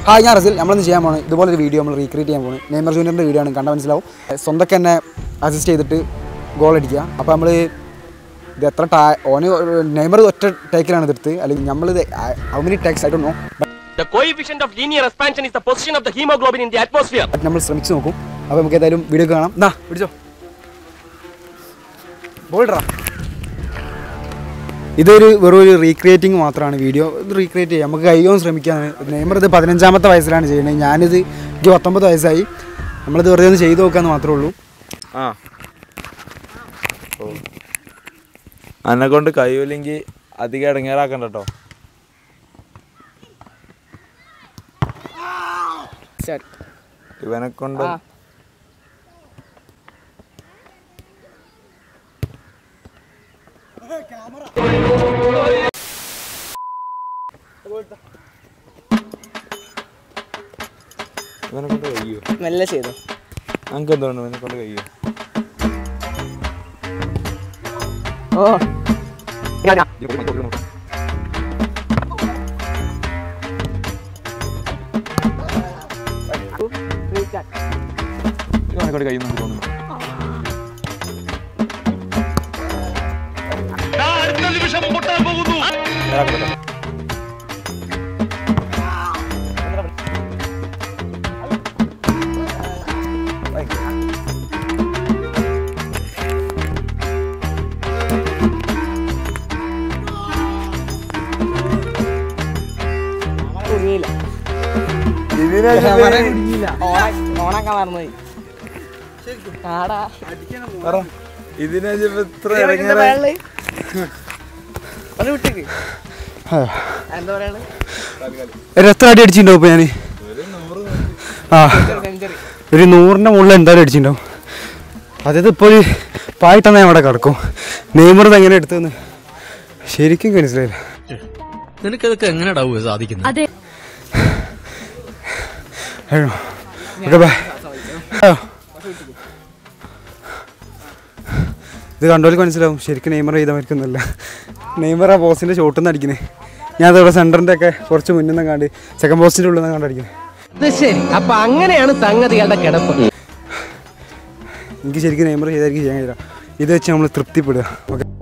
Hi ഞാൻ റസിൽ നമ്മളിന്ന് ചെയ്യാൻ പോണ് ഇതുപോലെ ഒരു വീഡിയോ നമ്മൾ റീക്രിയേറ്റ് ചെയ്യാൻ പോണ് നെയ്മർ ജൂനിയറിൻ്റെ വീഡിയോ ആണ് കണ്ടാൽ മനസ്സിലാവും സ്വന്തമൊക്കെ തന്നെ അസിസ്റ്റ് ചെയ്തിട്ട് ഗോൾ അടിക്കുക അപ്പോൾ നമ്മൾ ഇത് എത്ര ടാ ഓന് നെയ്മർ ഒറ്റ ടേക്കിലാണ് ഇതെടുത്ത് അല്ലെങ്കിൽ നമ്മളിത് ഹൗ മെനി ടേക്സ് ആയിട്ട് no The coefficient of linear expansion is the position of the hemoglobin in the atmosphere. But നമ്മൾ ശ്രമിച്ച് നോക്കും അപ്പോൾ നമുക്ക് ഏതായാലും വീഡിയോ കാണാം എന്നാ പിടിച്ചോ ബോൾഡറാ ഇതൊരു വെറും ഒരു റീക്രിയേറ്റിംഗ് മാത്രമാണ് വീഡിയോ ഇത് റീക്രിയേറ്റ് ചെയ്യാം നമുക്ക് കഴിയുമെന്ന് ശ്രമിക്കാണ് നെയ്മർ ഇത് പതിനഞ്ചാമത്തെ വയസ്സിലാണ് ചെയ്യുന്നത് ഞാനിത് എനിക്ക് പത്തൊമ്പത് വയസ്സായി നമ്മളിത് വെറുതെ ഒന്ന് ചെയ്ത് നോക്കാമെന്ന് മാത്രമേ ഉള്ളൂ ആ ഓ അന്നെ കൊണ്ട് കഴിയൂലെങ്കിൽ അധികം ഇടങ്ങേറാക്കണ്ട കേട്ടോ ഇവനെ കൊണ്ട് ഇവനെ കൊണ്ട് കഴിയോ മെല്ലെ ചെയ്തു നമുക്ക് എന്തുകൊണ്ട് ഇവനെ കൊണ്ട് കഴിയോ ഓ ഇവനെ കൊണ്ട് കഴിയുന്നു നമുക്ക് തോന്നുന്നു ഇതാക്കട്ടെ കേട്ടോ. കുടുങ്ങിയില്ല ഓണാക്കാൻ മറന്നുപോയി ആടാ പറ. ഇതിനെ ഇപ്പൊ ഇത്ര എന്താ ഇടങ്ങേറായി പറയാനുള്ളത്? ഒന്ന് വിട്ടേക്ക് എന്താ പറയണത് ഒരു എത്ര അടി അടിച്ചിട്ടുണ്ടാവും ഇപ്പോൾ ഞാൻ ആ സെഞ്ചുറി ഒരു നൂറിൻ്റെ മുകളിൽ എന്തായാലും അടിച്ചിട്ടുണ്ടാവും അതായത് ഇപ്പോൾ ഒരു പായിട്ടെന്നാൽ അവിടെ കിടക്കും നെയ്മർ ഇത് എങ്ങനെ എടുത്തെന്ന് ശരിക്കും മനസ്സിലായില്ല നിനക്കതൊക്കെ എങ്ങനെയാടാവുക സാധിക്കുന്നത് അയ്യോ. ഓക്കെ ബൈ അയ്യോ. ഇത് കണ്ടോലേക്ക് മനസ്സിലാവും ശരിക്കും നെയ്മർ ചെയ്ത മരിക്കുന്നല്ല നെയ്മർ ആ പോസ്റ്റിൻ്റെ ചോട്ടിൽ നിന്ന് അടിക്കുന്നത് ഞാൻ അതവിടെ സെൻറ്ററിൻ്റെ ഒക്കെ കുറച്ച് മുന്നിൽ നിന്ന് കണ്ട് സെക്കൻഡ് പോസ്റ്റിൻ്റെ ഉള്ളിൽ നിന്ന് കണ്ട് അടിക്കുന്നത് ശരി അപ്പൊ അങ്ങനെയാണ് സംഗതികളുടെ കിടപ്പ് എനിക്ക് ശരിക്കും നെയ്മർ ചെയ്തായിരിക്കും ചെയ്യാൻ കഴിയില്ല ഇത് വെച്ച് നമ്മൾ തൃപ്തിപ്പെടുക ഓക്കെ